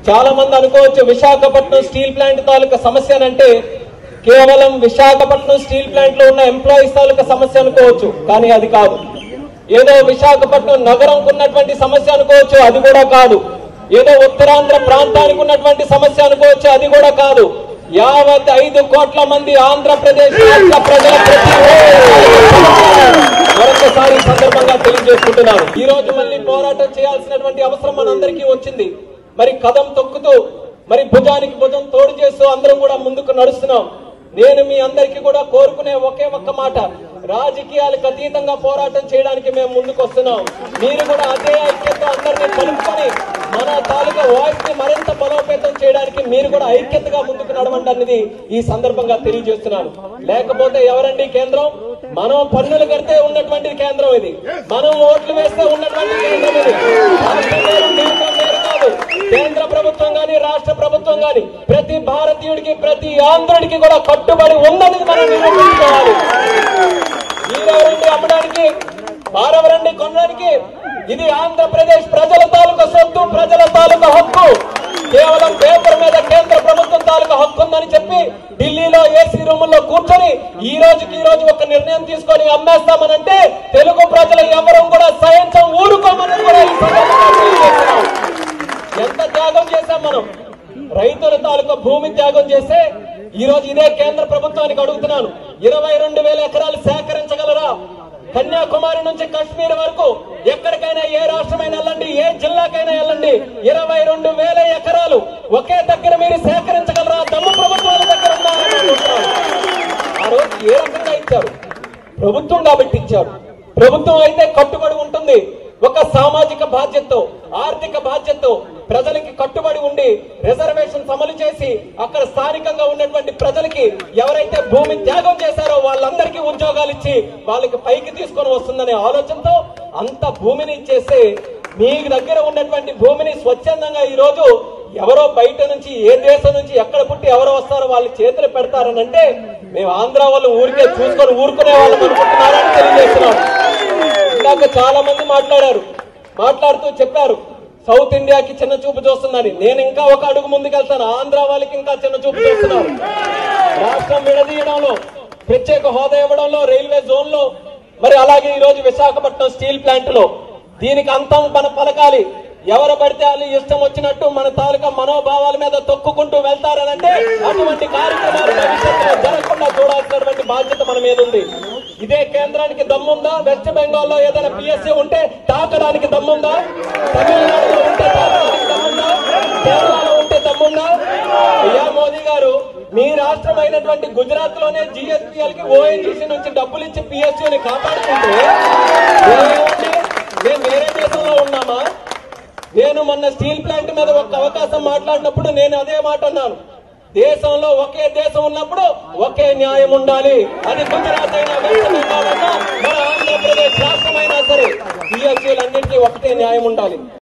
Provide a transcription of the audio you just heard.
చాలా మంది అనుకోవచ్చు విశాఖపట్నం స్టీల్ ప్లాంట్ తాలూకా సమస్య అంటే కేవలం విశాఖపట్నం స్టీల్ ప్లాంట్ లో ఉన్న ఎంప్లాయీస్ తాలూకా సమస్య అనుకోవచ్చు కానీ అది కాదు ఏదో విశాఖపట్నం నగరంకు ఉన్నటువంటి సమస్య అనుకోవచ్చు అది కూడా కాదు ఏదో ఉత్తరాంధ్ర ప్రాంతానికి ఉన్నటువంటి సమస్య అనుకోవచ్చు అది కూడా కాదు యావత్ ఐదు కోట్ల మంది ఆంధ్రప్రదేశ్ రాష్ట్ర ప్రజల ప్రతి ఒక్కరి మరొకసారి ఈ సందర్భంగా తెలియజేసుకుంటున్నాను ఈ రోజు మళ్ళీ పోరాటం చేయాల్సినటువంటి అవసరం మనందరికీ వచ్చింది మరి కదం తొక్కుతూ మరి భుజానికి భుజం తోడు చేస్తూ అందరం కూడా ముందుకు నడుస్తున్నాం నేను మీ అందరికీ కూడా కోరుకునే ఒకే ఒక్క మాట రాజకీయాలకు అతీతంగా పోరాటం చేయడానికి మేము ముందుకు వస్తున్నాం మీరు కూడా అదే ఐక్యత అందరినీ కలుపుకొని మన తాలూకా వాయిస్ ని మరింత బలోపేతం చేయడానికి మీరు కూడా ఐక్యతగా ముందుకు నడవండి అనేది ఈ సందర్భంగా తెలియజేస్తున్నాను లేకపోతే ఎవరండి కేంద్రం మనం పన్నులు కడితే ఉన్నటువంటి కేంద్రం ఇది మనం ఓట్లు వేస్తే ఉన్నటువంటి కేంద్రం ఇది రాష్ట్రం వేరు, కేంద్రం వేరు కాదు కేంద్ర ప్రభుత్వం గాని రాష్ట్ర ప్రభుత్వం గాని ప్రతి భారతీయుడికి ప్రతి ఆంధ్రుడికి కూడా కట్టుబడి ఉన్నది మనం నిరూపించుకోవాలి మీరెవరండి అమ్మడానికి వారెవరండి కొనడానికి ఇది ఆంధ్రప్రదేశ్ ప్రజల తాలూకా సొత్తు ప్రజల తాలూకా హక్కు కేవలం పేపర్ మీద కేంద్ర ప్రభుత్వం తాలూకా హక్కు ఉందని చెప్పి ఢిల్లీలో ఏసీ రూముల్లో కూర్చొని ఈ రోజుకి ఈ రోజు ఒక నిర్ణయం తీసుకొని అమ్మేస్తామనంటే తెలుగు ప్రజలు ఎవరం కూడా సహించం ఊరుకోమని కూడా ఈ సందర్భంగా తెలియజేస్తున్నాం ఎంత త్యాగం చేశాం మనం రైతుల తాలూకా భూమి త్యాగం చేస్తే ఈ రోజు ఇదే కేంద్ర ప్రభుత్వానికి అడుగుతున్నాను ఇరవై రెండు వేల ఎకరాలు సేకరించగలరా కన్యాకుమారి నుంచి కాశ్మీర్ వరకు ఎక్కడికైనా ఏ రాష్ట్రమైనా వెళ్ళండి ఏ జిల్లాకైనా వెళ్ళండి ఇరవై రెండు వేల ఎకరాలు ఒకే దగ్గర మీరు సేకరించగలరా దమ్ము ప్రభుత్వాల దగ్గర ఉన్నారని అడుగుతున్నాను. ఆ రోజు ఏ రకంగా ఇచ్చారు ప్రభుత్వం కాబట్టి ఇచ్చారు ప్రభుత్వం అయితే కట్టుబడి ఉంటుంది ఒక సామాజిక బాధ్యతతో ఆర్థిక బాధ్యతతో ప్రజలకి కట్టుబడి ఉండి రిజర్వేషన్స్ అమలు చేసి అక్కడ స్థానికంగా ఉన్నటువంటి ప్రజలకి ఎవరైతే భూమి త్యాగం చేశారో వాళ్ళందరికీ ఉద్యోగాలు ఇచ్చి వాళ్ళకి పైకి తీసుకొని వస్తుందనే ఆలోచనతో అంత భూమిని ఇచ్చేస్తే మీ దగ్గర ఉన్నటువంటి భూమిని స్వచ్ఛందంగా ఈ రోజు ఎవరో బయట నుంచి ఏ దేశం నుంచి ఎక్కడ పుట్టి ఎవరు వస్తారో వాళ్ళ చేతులు పెడతారని అంటే మేము ఆంధ్ర వాళ్ళు ఊరికే చూసుకొని ఊరుకునే వాళ్ళం అనుకుంటున్నారని తెలియజేస్తున్నాం ఇందాక చాలా మంది మాట్లాడారు మాట్లాడుతూ చెప్పారు సౌత్ ఇండియాకి చిన్న చూపు చూస్తుందని నేను ఇంకా ఒక అడుగు ముందుకెళ్తాను ఆంధ్ర వాళ్ళకి ఇంకా చిన్న చూపు చూస్తున్నారు రాష్ట్రం విడదీయడంలో ప్రత్యేక హోదా ఇవ్వడంలో రైల్వే జోన్ లో మరి అలాగే ఈ రోజు విశాఖపట్నం స్టీల్ ప్లాంట్ లో దీనికి అంతం మన పలకాలి ఎవరు పడితే వాళ్ళు ఇష్టం వచ్చినట్టు మన తాలూకా మనోభావాల మీద తొక్కుకుంటూ వెళ్తారనంటే అటువంటి కార్యక్రమాలు భవిష్యత్తులో జరగకుండా చూడాల్సినటువంటి బాధ్యత మన మీద ఉంది ఇదే కేంద్రానికి దమ్ముందా వెస్ట్ బెంగాల్లో ఏదైనా పిఎస్సీ ఉంటే తాకడానికి దమ్ముందా తమిళనాడులో ఉంటే తాకడానికి దమ్ముందా కేరళలో ఉంటే దమ్ముందా అయ్యా మోదీ గారు మీ రాష్ట్రం అయినటువంటి గుజరాత్ లోనే జిఎస్పిఎల్ కి ఓఎన్జీసీ నుంచి డబ్బులు ఇచ్చి పిఎస్సీని కాపాడుకుంటే మేమేమండి? మేము వేరే దేశంలో ఉన్నామా నేను మొన్న స్టీల్ ప్లాంట్ మీద ఒక అవకాశం మాట్లాడినప్పుడు నేను అదే మాట అన్నాను దేశంలో ఒకే దేశం ఉన్నప్పుడు ఒకే న్యాయం ఉండాలి అది గుజరాత్ అయినా వెస్ట్ బెంగాల్ అయినా మన ఆంధ్రప్రదేశ్ రాష్ట్రమైనా సరే పిఎస్సీలన్నింటికీ ఒకటే న్యాయం ఉండాలి